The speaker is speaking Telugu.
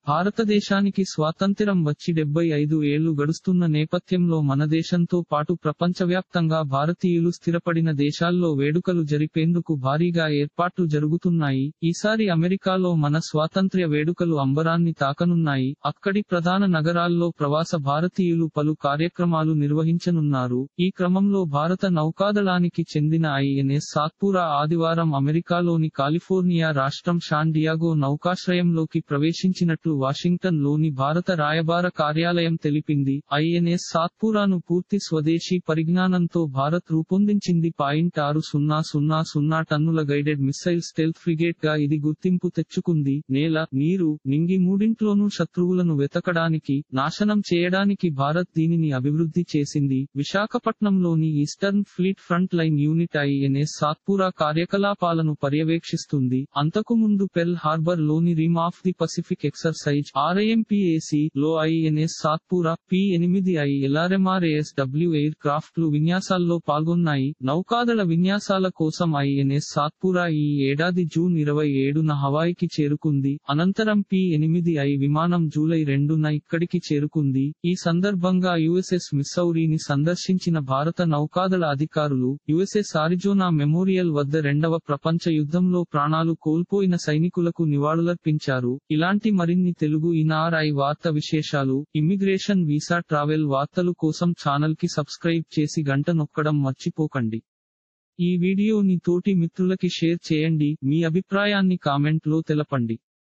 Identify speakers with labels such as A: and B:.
A: భారతదేశానికి స్వాతంత్ర్యం వచ్చి డెబ్బై ఐదు ఏళ్లు గడుస్తున్న నేపథ్యంలో మన దేశంతో పాటు ప్రపంచవ్యాప్తంగా భారతీయులు స్థిరపడిన దేశాల్లో వేడుకలు జరిపేందుకు భారీగా ఏర్పాట్లు జరుగుతున్నాయి ఈసారి అమెరికాలో మన స్వాతంత్ర్య వేడుకలు అంబరాన్ని తాకనున్నాయి అక్కడి ప్రధాన నగరాల్లో ప్రవాస భారతీయులు పలు కార్యక్రమాలు నిర్వహించనున్నారు ఈ క్రమంలో భారత నౌకాదళానికి చెందిన ఐఎన్ఎస్ సాత్పురా ఆదివారం అమెరికాలోని కాలిఫోర్నియా రాష్ట్రం షాన్ డియాగో నౌకాశ్రయంలోకి ప్రవేశించినట్లు వాషింగ్టన్ లోని భారత రాయబార కార్యాలయం తెలిపింది ఐఎన్ఎస్ సాత్పురాను పూర్తి స్వదేశీ పరిజ్ఞానంతో భారత్ రూపొందించింది పాయింట్ ఆరు సున్నా సున్నా సున్నా టన్నుల గైడెడ్ మిస్సైల్ స్టెల్త్ ఫ్రిగేట్ గా ఇది గుర్తింపు తెచ్చుకుంది నేల నీరు నింగి మూడింట్లోనూ శత్రువులను వెతకడానికి నాశనం చేయడానికి భారత్ దీనిని అభివృద్ధి చేసింది విశాఖపట్నంలోని eastern fleet front line unit INS Satpura కార్యకలాపాలను పర్యవేక్షిస్తుంది అంతకుముందు పెర్ల్ హార్బర్ లోని rim of the Pacific exercise RIMPAC లో ఐఎన్ఎస్ సాత్పురా పి ఎనిమిది I LRMRAS W aircraft లు విన్యాసాల్లో పాల్గొన్నాయి నౌకాదళ విన్యాసాల కోసం ఐఎన్ఎస్ సాత్పురా ఈ ఏడాది జూన్ ఇరవై ఏడున హవాయికి చేరుకుంది అనంతరం పి ఎనిమిది ఐ విమానం జూలై రెండున ఇక్కడికి చేరుకుంది ఈ సందర్భంగా యుఎస్ఎస్ మిస్సౌరీని సందర్శించిన భారత నౌకాదళ అధికారులు యుఎస్ఎస్ ఆరిజోనా మెమోరియల్ వద్ద రెండవ ప్రపంచ యుద్ధంలో ప్రాణాలు కోల్పోయిన సైనికులకు నివాళులర్పించారు ఇలాంటి మరిన్ని తెలుగు ఇన్ఆర్ఐ వార్త విశేషాలు ఇమ్మిగ్రేషన్ వీసా ట్రావెల్ వార్తలు కోసం ఛానల్ కి సబ్స్క్రైబ్ చేసి గంట నొక్కడం మర్చిపోకండి ఈ వీడియోని తోటి మిత్రులకి షేర్ చేయండి మీ అభిప్రాయాన్ని కామెంట్ లో తెలపండి